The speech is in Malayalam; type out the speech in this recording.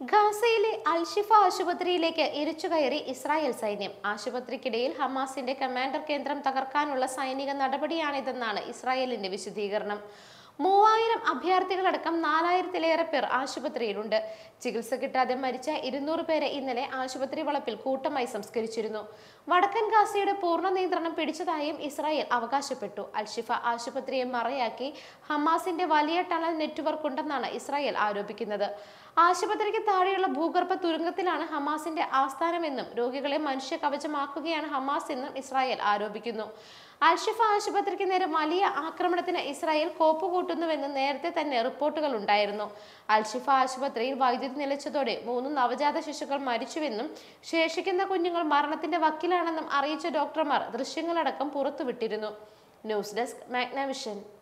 ഗാസയിലെ അൽഷിഫ ആശുപത്രിയിലേക്ക് ഇരച്ചുകയറി ഇസ്രായേൽ സൈന്യം ആശുപത്രിക്കിടയിൽ ഹമാസിന്റെ കമാൻഡർ കേന്ദ്രം തകർക്കാനുള്ള സൈനിക നടപടിയാണിതെന്നാണ് ഇസ്രായേലിന്റെ വിശദീകരണം മൂവായിരം അഭയാർത്ഥികളടക്കം നാലായിരത്തിലേറെ പേർ ആശുപത്രിയിലുണ്ട് ചികിത്സ കിട്ടാതെ മരിച്ച ഇരുന്നൂറ് പേരെ ഇന്നലെ ആശുപത്രി വളപ്പിൽ കൂട്ടമായി സംസ്കരിച്ചിരുന്നു വടക്കൻ ഗാസയുടെ പൂർണ്ണ നിയന്ത്രണം പിടിച്ചതായും ഇസ്രായേൽ അവകാശപ്പെട്ടു അൽഷിഫ ആശുപത്രിയെ മറയാക്കി ഹമാസിന്റെ വലിയ ടണൽ നെറ്റ്വർക്ക് ഉണ്ടെന്നാണ് ഇസ്രായേൽ ആരോപിക്കുന്നത് ആശുപത്രിക്ക് താഴെയുള്ള ഭൂഗർഭ തുരങ്കത്തിലാണ് ഹമാസിന്റെ ആസ്ഥാനമെന്നും രോഗികളെ മനുഷ്യ കവചമാക്കുകയാണ് ഹമാസ് എന്നും ഇസ്രായേൽ ആരോപിക്കുന്നു അൽഷിഫ ആശുപത്രിക്ക് നേരെ വലിയ ആക്രമണത്തിന് ഇസ്രായേൽ കോപ്പുകൂട്ടുന്നുവെന്ന് നേരത്തെ തന്നെ റിപ്പോർട്ടുകൾ ഉണ്ടായിരുന്നു അൽഷിഫ ആശുപത്രിയിൽ വൈദ്യുതി നിലച്ചതോടെ മൂന്ന് നവജാത ശിശുക്കൾ മരിച്ചുവെന്നും ശേഷിക്കുന്ന കുഞ്ഞുങ്ങൾ മരണത്തിന്റെ വക്കിലാണെന്നും അറിയിച്ച ഡോക്ടർമാർ ദൃശ്യങ്ങളടക്കം പുറത്തുവിട്ടിരുന്നു ന്യൂസ് ഡെസ്ക് മാഗ്നവിഷൻ